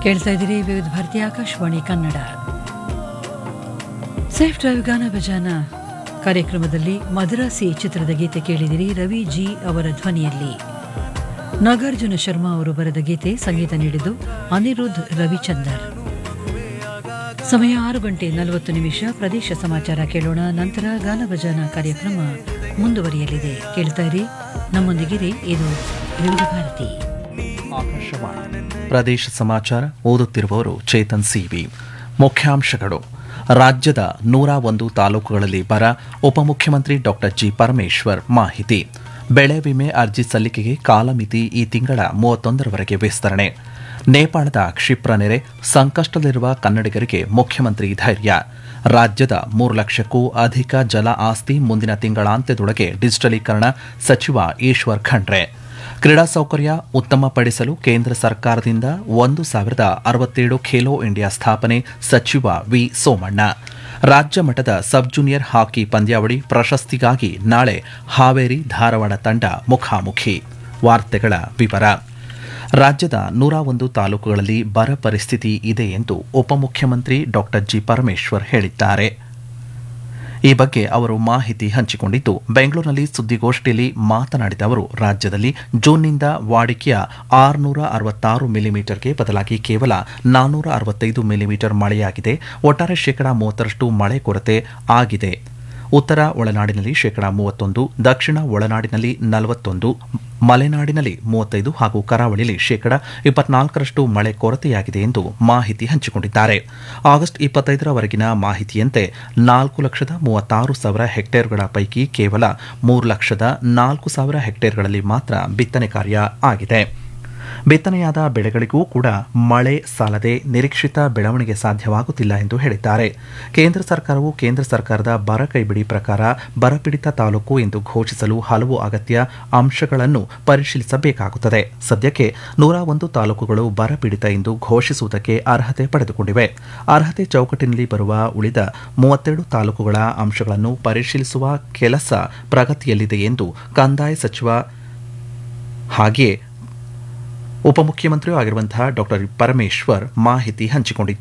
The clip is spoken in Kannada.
ಕೇಳ್ತಾ ಇದ್ದೀರಿ ವಿವಿಧ ಭಾರತಿ ಆಕಾಶವಾಣಿ ಕನ್ನಡ ಸೇಫ್ ಡ್ರೈವ್ ಗಾನ ಭಜಾನ ಕಾರ್ಯಕ್ರಮದಲ್ಲಿ ಮದ್ರಾಸಿ ಚಿತ್ರದ ಗೀತೆ ಕೇಳಿದಿರಿ ರವಿ ಜಿ ಅವರ ಧ್ವನಿಯಲ್ಲಿ ನಾಗಾರ್ಜುನ ಶರ್ಮಾ ಅವರು ಬರೆದ ಗೀತೆ ಸಂಗೀತ ನೀಡಿದ್ದು ಅನಿರುದ್ಧ್ ರವಿಚಂದರ್ ಸಮಯ ಆರು ಗಂಟೆ ನಲವತ್ತು ನಿಮಿಷ ಪ್ರದೇಶ ಸಮಾಚಾರ ಕೇಳೋಣ ನಂತರ ಗಾನ ಭಜಾನ ಕಾರ್ಯಕ್ರಮ ಮುಂದುವರಿಯಲಿದೆ ಕೇಳ್ತಾ ಇರಿ ನಮ್ಮೊಂದಿಗಿರಿ ಇದು ವಿವಿಧ ಭಾರತಿ ಆಕಾಶವಾಣಿ ಪ್ರದೇಶ ಸಮಾಚಾರ ಓದುತ್ತಿರುವವರು ಚೇತನ್ ಸಿವಿ ಮುಖ್ಯಾಂಶಗಳು ರಾಜ್ಯದ ನೂರ ಒಂದು ತಾಲೂಕುಗಳಲ್ಲಿ ಬರ ಉಪಮುಖ್ಯಮಂತ್ರಿ ಡಾಕ್ಟರ್ ಜಿ ಪರಮೇಶ್ವರ್ ಮಾಹಿತಿ ಬೆಳೆ ವಿಮೆ ಅರ್ಜಿ ಸಲ್ಲಿಕೆಗೆ ಕಾಲಮಿತಿ ಈ ತಿಂಗಳ ಮೂವತ್ತೊಂದರವರೆಗೆ ವಿಸ್ತರಣೆ ನೇಪಾಳದ ಕ್ಷಿಪ್ರ ನೆರೆ ಸಂಕಷ್ಟದಲ್ಲಿರುವ ಕನ್ನಡಿಗರಿಗೆ ಮುಖ್ಯಮಂತ್ರಿ ಧೈರ್ಯ ರಾಜ್ಯದ ಮೂರು ಲಕ್ಷಕ್ಕೂ ಅಧಿಕ ಜಲ ಆಸ್ತಿ ಮುಂದಿನ ತಿಂಗಳಾಂತ್ಯದೊಳಗೆ ಡಿಜಿಟಲೀಕರಣ ಸಚಿವ ಈಶ್ವರ್ ಖಂಡ್ರೆ ಕ್ರೀಡಾ ಸೌಕರ್ಯ ಉತ್ತಮಪಡಿಸಲು ಕೇಂದ್ರ ಸರ್ಕಾರದಿಂದ ಒಂದು ಸಾವಿರದ ಅರವತ್ತೇಳು ಖೇಲೋ ಇಂಡಿಯಾ ಸ್ಥಾಪನೆ ಸಚಿವ ವಿ ಸೋಮಣ್ಣ ರಾಜ್ಯ ಮಟ್ಟದ ಸಬ್ ಜೂನಿಯರ್ ಹಾಕಿ ಪಂದ್ಯಾವಳಿ ಪ್ರಶಸ್ತಿಗಾಗಿ ನಾಳೆ ಹಾವೇರಿ ಧಾರವಾಡ ತಂಡ ಮುಖಾಮುಖಿ ವಾರ್ತೆಗಳ ವಿವರ ರಾಜ್ಯದ ನೂರ ಒಂದು ತಾಲೂಕುಗಳಲ್ಲಿ ಬರ ಪರಿಸ್ಥಿತಿ ಇದೆ ಎಂದು ಉಪಮುಖ್ಯಮಂತ್ರಿ ಡಾಕ್ಟರ್ ಜಿ ಪರಮೇಶ್ವರ್ ಹೇಳಿದ್ದಾರೆ ಈ ಬಗ್ಗೆ ಅವರು ಮಾಹಿತಿ ಹಂಚಿಕೊಂಡಿದ್ದು ಬೆಂಗಳೂರಿನಲ್ಲಿ ಸುದ್ದಿಗೋಷ್ಠಿಯಲ್ಲಿ ಮಾತನಾಡಿದ ಅವರು ರಾಜ್ಯದಲ್ಲಿ ಜೂನ್ನಿಂದ ವಾಡಿಕೆಯ ಆರುನೂರ ಅರವತ್ತಾರು ಮಿಲಿಮೀಟರ್ಗೆ ಬದಲಾಗಿ ಕೇವಲ ನಾನ್ನೂರ ಅರವತ್ತೈದು ಮಿಲಿಮೀಟರ್ ಮಳೆಯಾಗಿದೆ ಒಟ್ಟಾರೆ ಶೇಕಡಾ ಮೂವತ್ತರಷ್ಟು ಮಳೆ ಕೊರತೆ ಆಗಿದೆ ಉತ್ತರ ಒಳನಾಡಿನಲ್ಲಿ ಶೇಕಡಾ ಮೂವತ್ತೊಂದು ದಕ್ಷಿಣ ಒಳನಾಡಿನಲ್ಲಿ ನಲವತ್ತೊಂದು ಮಲೆನಾಡಿನಲ್ಲಿ ಮೂವತ್ತೈದು ಹಾಗೂ ಕರಾವಳಿಯಲ್ಲಿ ಶೇಕಡಾ ಇಪ್ಪತ್ನಾಲ್ಕರಷ್ಟು ಮಳೆ ಕೊರತೆಯಾಗಿದೆ ಎಂದು ಮಾಹಿತಿ ಹಂಚಿಕೊಂಡಿದ್ದಾರೆ ಆಗಸ್ಟ್ ಇಪ್ಪತ್ತೈದರವರೆಗಿನ ಮಾಹಿತಿಯಂತೆ ನಾಲ್ಕು ಲಕ್ಷದ ಮೂವತ್ತಾರು ಸಾವಿರ ಹೆಕ್ಟೇರ್ಗಳ ಪೈಕಿ ಕೇವಲ ಮೂರು ಲಕ್ಷದ ನಾಲ್ಕು ಸಾವಿರ ಹೆಕ್ಟೇರ್ಗಳಲ್ಲಿ ಮಾತ್ರ ಬಿತ್ತನೆ ಕಾರ್ಯ ಆಗಿದೆ ಬಿತ್ತನೆಯಾದ ಬೆಳೆಗಳಿಗೂ ಕೂಡ ಮಳೆ ಸಾಲದೆ ನಿರೀಕ್ಷಿತ ಬೆಳವಣಿಗೆ ಸಾಧ್ಯವಾಗುತ್ತಿಲ್ಲ ಎಂದು ಹೇಳಿದ್ದಾರೆ ಕೇಂದ್ರ ಸರ್ಕಾರವು ಕೇಂದ್ರ ಸರ್ಕಾರದ ಬರ ಕೈಬಿಡಿ ಪ್ರಕಾರ ಬರಪೀಡಿತ ತಾಲೂಕು ಎಂದು ಘೋಷಿಸಲು ಹಲವು ಅಗತ್ಯ ಅಂಶಗಳನ್ನು ಪರಿಶೀಲಿಸಬೇಕಾಗುತ್ತದೆ ಸದ್ಯಕ್ಕೆ ನೂರ ಒಂದು ತಾಲೂಕುಗಳು ಬರಪೀಡಿತ ಎಂದು ಘೋಷಿಸುವುದಕ್ಕೆ ಅರ್ಹತೆ ಪಡೆದುಕೊಂಡಿವೆ ಅರ್ಹತೆ ಚೌಕಟ್ಟಿನಲ್ಲಿ ಬರುವ ಉಳಿದ ಮೂವತ್ತೆರಡು ತಾಲೂಕುಗಳ ಅಂಶಗಳನ್ನು ಪರಿಶೀಲಿಸುವ ಕೆಲಸ ಪ್ರಗತಿಯಲ್ಲಿದೆ ಎಂದು ಕಂದಾಯ ಸಚಿವ ಹಾಗೆಯೇ ಉಪಮುಖ್ಯಮಂತ್ರಿಯೂ ಆಗಿರುವಂತಹ ಡಾಕ್ಟರ್ ಪರಮೇಶ್ವರ್ ಮಾಹಿತಿ ಹಂಚಿಕೊಂಡಿದ್ದಾರೆ